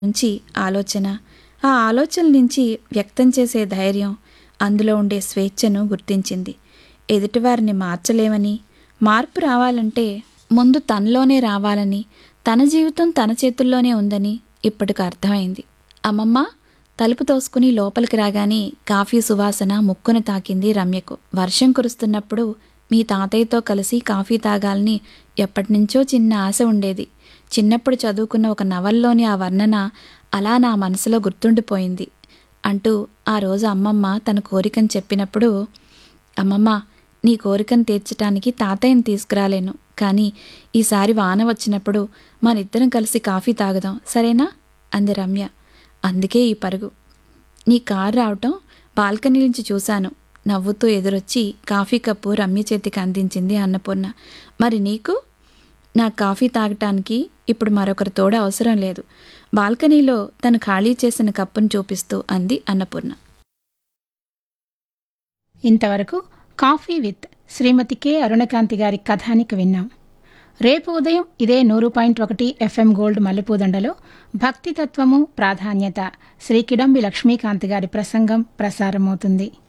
నుంచి ఆలోచన ఆ ఆలోచన నుంచి వ్యక్తం చేసే ధైర్యం అందులో ఉండే స్వేచ్ఛను గుర్తించింది ఎదుటివారిని మార్చలేమని మార్పు రావాలంటే ముందు తనలోనే రావాలని తన జీవితం తన చేతుల్లోనే ఉందని ఇప్పటికి అర్థమైంది అమ్మమ్మ తలుపు తోసుకుని లోపలికి రాగానే కాఫీ సువాసన ముక్కున తాకింది రమ్యకు వర్షం కురుస్తున్నప్పుడు మీ తాతయ్యతో కలిసి కాఫీ తాగాలని ఎప్పటినుంచో చిన్న ఆశ ఉండేది చిన్నప్పుడు చదువుకున్న ఒక నవల్లోని ఆ వర్ణన అలా నా మనసులో గుర్తుండిపోయింది అంటూ ఆ రోజు అమ్మమ్మ తన కోరికను చెప్పినప్పుడు అమ్మమ్మ నీ కోరికను తీర్చడానికి తాతయ్యని తీసుకురాలేను కానీ ఈసారి వాన వచ్చినప్పుడు మనిద్దరం కలిసి కాఫీ తాగుదాం సరేనా అంది రమ్య అందుకే ఈ పరుగు నీ కారు రావటం బాల్కనీ నుంచి చూశాను నవ్వుతూ ఎదురొచ్చి కాఫీ కప్పు రమ్య చేతికి అందించింది అన్నపూర్ణ మరి నీకు నా కాఫీ తాగటానికి ఇప్పుడు మరొకరి తోడు అవసరం లేదు బాల్కనీలో తను ఖాళీ చేసిన కప్పును చూపిస్తూ అంది అన్నపూర్ణ ఇంతవరకు coffee with Shrimati K Arunakanthi గారి కథానిక విన్నాం రేపు ఉదయం ఇదే నూరు పాయింట్ ఒకటి ఎఫ్ఎం గోల్డ్ మల్లెపూదండలో భక్తి తత్వము ప్రాధాన్యత శ్రీ కిడంబి లక్ష్మీకాంతి గారి ప్రసంగం ప్రసారమవుతుంది